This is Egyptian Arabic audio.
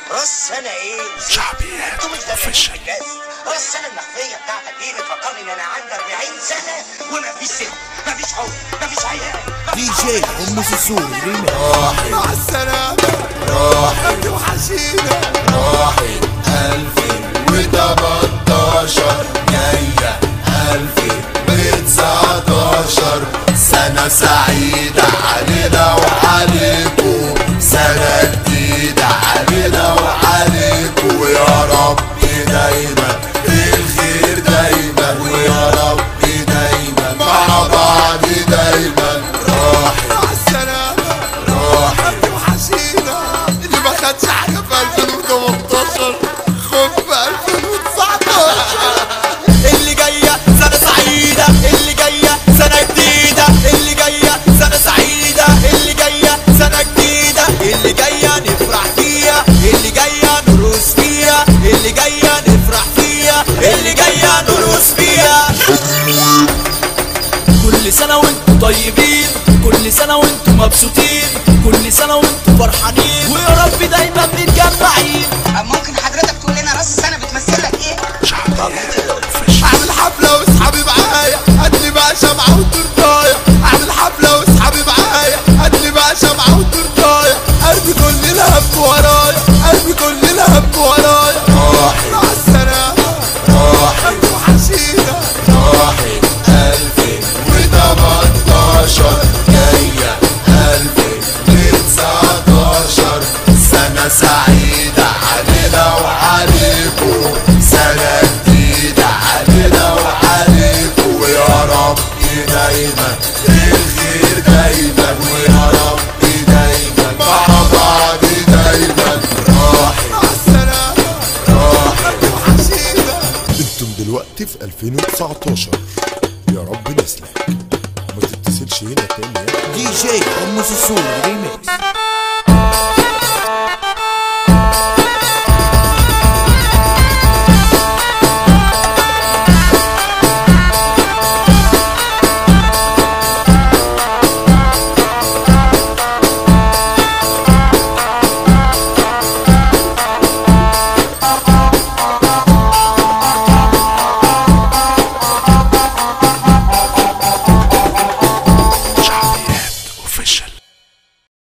راس سنة ايه؟ شعبيات انتوا مش دافعين اوفيشال بالجاز راس سنة المخفية بتاعتك دي بتفكرني ان انا عندي 40 سنة ومفيش ست مفيش حب مفيش عيال دي جي ام سسوري ريميكس مع السلامة راحت وحشينا راحت ألفين وتمنتاشر جاية ألفين وتسعتاشر سنة سعيدة علينا وعليكم سنة جديدة علينا وعليكم ويا رب دايما الخير دايما ويا رب دايما مع بعض دايما راحت مع السلامة راحت وحشينا اللي ما خدش حاجة في 2018 خد في 2019 اللي جاية سنة سعيدة اللي جاية سنة جديدة اللي جاية سنة سعيدة اللي جاية سنة جديدة اللي جاية نفرح فيها اللي جاية نرقص فيها اللي جاية نفرح فيها اللي جاية نرقص فيها كل سنة وانتم طيبين كل سنة وانتم مبسوطين كل سنة وانتم فرحانين ويا رب دايما متجمعين ممكن حضرتك تقول لنا راس السنه بتمثل لك ايه؟ شعبيات اوفيشال اعمل حفلة واصحابي معايا هاتلي بقى شمعة وتورتاية اعمل حفلة واصحابي معايا هاتلي بقى شمعة وتورتاية قلبي كل الهم ورايا قلبي كل الهم ورايا راحت مع السلامة راحت وحشينا راحت ألفين وتمنتاشر جاية ألفين وتسعتاشر سنة سعيدة علينا وعليكم سنة جديدة علينا وعليكم ويا رب دايما الخير دايما ويا رب دايما مع بعض دايما راحت مع السلامة راحت وحشينا انتم دلوقتي في 2019 يا رب نسلك ما تتصلش هنا تاني يا دي جي ام سسوري ريميكس